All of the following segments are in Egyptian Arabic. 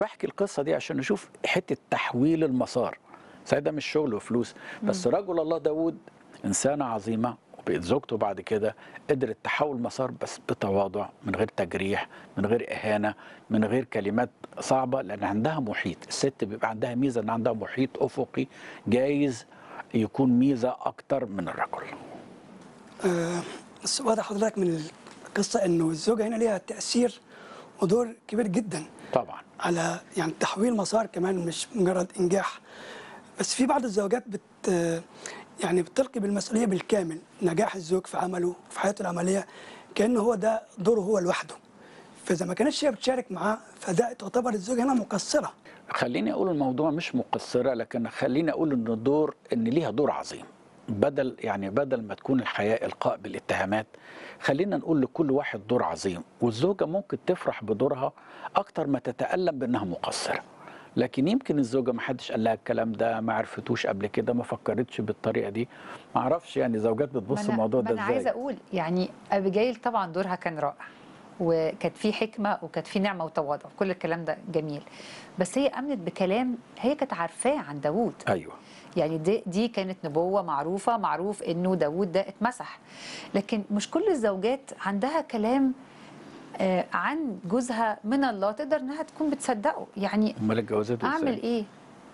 بحكي القصه دي عشان نشوف حته تحويل المسار صحيح ده مش شغل وفلوس بس رجل الله داود انسانه عظيمه وبقت زوجته بعد كده قدرت تحول مسار بس بتواضع من غير تجريح من غير اهانه من غير كلمات صعبه لان عندها محيط الست بيبقى عندها ميزه ان عندها محيط افقي جايز يكون ميزه اكتر من الرجل آه، بس واضح حضرتك من القصه انه الزوجه هنا ليها تاثير ودور كبير جدا طبعا على يعني تحويل مسار كمان مش مجرد انجاح بس في بعض الزوجات بت يعني بتلقي بالمسؤوليه بالكامل نجاح الزوج في عمله في حياته العمليه كانه هو ده دوره هو لوحده فاذا ما كانتش هي بتشارك معاه فده تعتبر الزوجه هنا مقصره خليني اقول الموضوع مش مقصره لكن خليني اقول ان الدور ان ليها دور عظيم بدل يعني بدل ما تكون الحياه القاء بالاتهامات خلينا نقول لكل واحد دور عظيم والزوجه ممكن تفرح بدورها اكتر ما تتالم بانها مقصره لكن يمكن الزوجه ما حدش قال لها الكلام ده ما عرفتوش قبل كده ما فكرتش بالطريقه دي ما اعرفش يعني زوجات بتبص ما أنا- الموضوع ما ده انا ازاي عايزه اقول يعني ابيجايل طبعا دورها كان رائع وكانت في حكمه وكانت في نعمه وتواضع كل الكلام ده جميل بس هي امنت بكلام هي كانت عارفاه عن داوود ايوه يعني دي, دي كانت نبوة معروفة معروف انه داود ده اتمسح لكن مش كل الزوجات عندها كلام آه، عن جوزها من الله تقدر انها تكون بتصدقه يعني امال اتجوزته اعمل ازاي ايه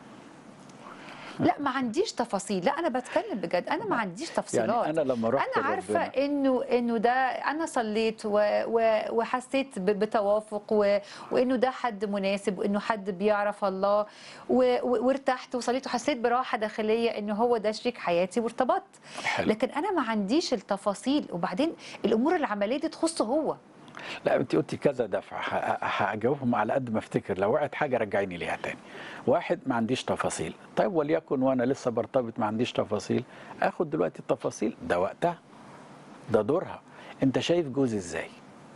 لا ما عنديش تفاصيل لا انا بتكلم بجد انا ما عنديش تفصيلات يعني انا لما رحت انا عارفه لربنا- انه انه ده انا صليت و و وحسيت ب- بتوافق و وانه ده حد مناسب وانه حد بيعرف الله و و وارتحت وصليت وحسيت براحه داخليه انه هو ده شريك حياتي وارتبطت حلو. لكن انا ما عنديش التفاصيل وبعدين الامور العمليه دي تخصه هو لا انت قلتي كذا دفع ه- هجاوبهم على قد ما افتكر لو وقعت حاجه رجعيني ليها تاني واحد ما عنديش تفاصيل طيب وليكن وانا لسه برتبط ما عنديش تفاصيل اخد دلوقتي التفاصيل ده وقتها ده دورها انت شايف جوزي ازاي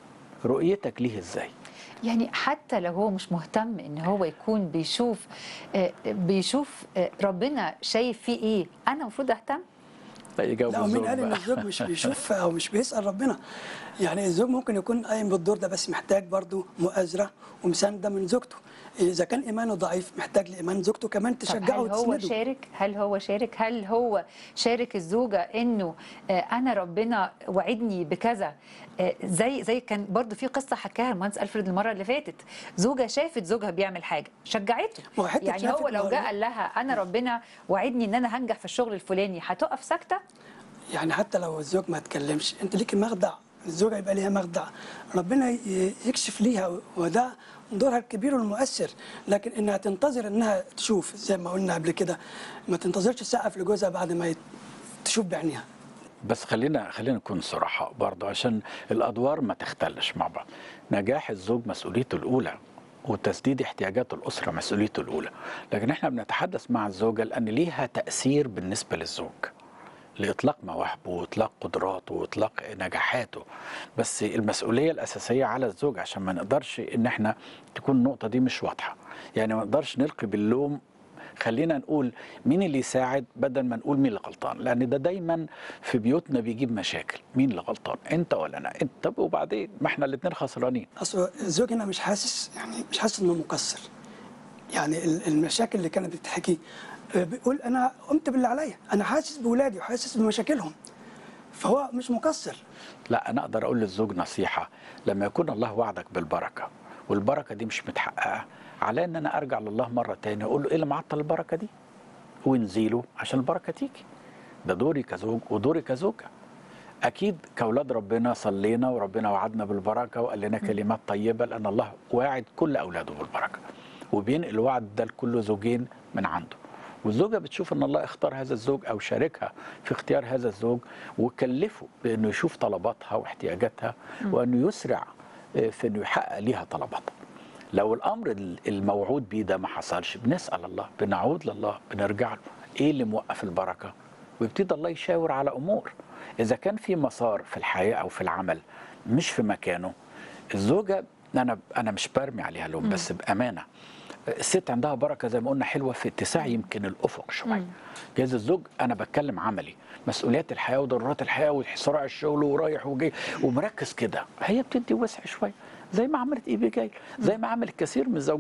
رؤيتك ليه ازاي يعني حتى لو هو مش مهتم ان هو يكون بيشوف آه، بيشوف آه، ربنا شايف فيه ايه انا المفروض اهتم لا يجاوب لا ومين الزوج قال ان بقى. الزوج مش بيشوف او مش بيسال ربنا يعني الزوج ممكن يكون قايم بالدور ده بس محتاج برضه مؤازره ومسانده من زوجته اذا كان ايمانه ضعيف محتاج لايمان زوجته كمان طب تشجعه هل هو وتسنده شارك هل هو شارك هل هو شارك الزوجه انه آه، انا ربنا وعدني بكذا آه، زي زي كان برضو في قصه حكاها المهندس الفريد المره اللي فاتت زوجه شافت زوجها بيعمل حاجه شجعته ما هو حتة يعني شافت هو لو ما جه هو- قال لها انا ربنا وعدني ان انا هنجح في الشغل الفلاني هتقف ساكته يعني حتى لو الزوج ما اتكلمش انت ليك مخدع الزوجه يبقى ليها مخدع ربنا ي- يكشف ليها وده دورها الكبير والمؤثر لكن انها تنتظر انها تشوف زي ما قلنا قبل كده ما تنتظرش تسقف لجوزها بعد ما يت- تشوف بعينيها بس خلينا خلينا نكون صراحة برضه عشان الأدوار ما تختلش مع بعض نجاح الزوج مسؤوليته الأولى وتسديد احتياجات الأسرة مسؤوليته الأولى لكن احنا بنتحدث مع الزوجة لأن ليها تأثير بالنسبة للزوج لإطلاق مواهبه وإطلاق قدراته وإطلاق نجاحاته بس المسؤولية الأساسية على الزوج عشان ما نقدرش إن احنا تكون النقطة دي مش واضحة يعني ما نقدرش نلقي باللوم خلينا نقول مين اللي يساعد بدل ما نقول مين اللي غلطان لان ده دايما في بيوتنا بيجيب مشاكل مين اللي غلطان انت ولا انا انت طب وبعدين ما احنا الاثنين خسرانين اصل الزوج هنا مش حاسس يعني مش حاسس انه مقصر يعني ال- المشاكل اللي كانت بتتحكي آه، بيقول انا قمت باللي عليا انا حاسس باولادي وحاسس بمشاكلهم فهو مش مقصر لا انا اقدر اقول للزوج نصيحه لما يكون الله وعدك بالبركه والبركه دي مش متحققه على ان انا ارجع لله مره تاني اقول له ايه اللي معطل البركه دي ونزيله عشان البركه تيجي ده دوري كزوج ودوري كزوجه اكيد كاولاد ربنا صلينا وربنا وعدنا بالبركه وقال لنا كلمات طيبه لان الله واعد كل اولاده بالبركه وبينقل الوعد ده لكل زوجين من عنده والزوجه بتشوف ان الله اختار هذا الزوج او شاركها في اختيار هذا الزوج وكلفه بانه يشوف طلباتها واحتياجاتها وانه يسرع آه، في انه يحقق ليها طلباتها لو الامر الموعود بيه ده ما حصلش بنسال الله بنعود لله بنرجع له ايه اللي موقف البركه ويبتدي الله يشاور على امور اذا كان في مسار في الحياه او في العمل مش في مكانه الزوجه انا انا مش برمي عليها لوم بس بامانه الست عندها بركه زي ما قلنا حلوه في اتساع يمكن الافق شويه جايز الزوج انا بتكلم عملي مسؤوليات الحياه وضرورات الحياه وصراع الشغل ورايح وجاي ومركز كده هي بتدي وسع شويه زي ما عملت ايبي جاي زي ما عملت كثير من الزوجات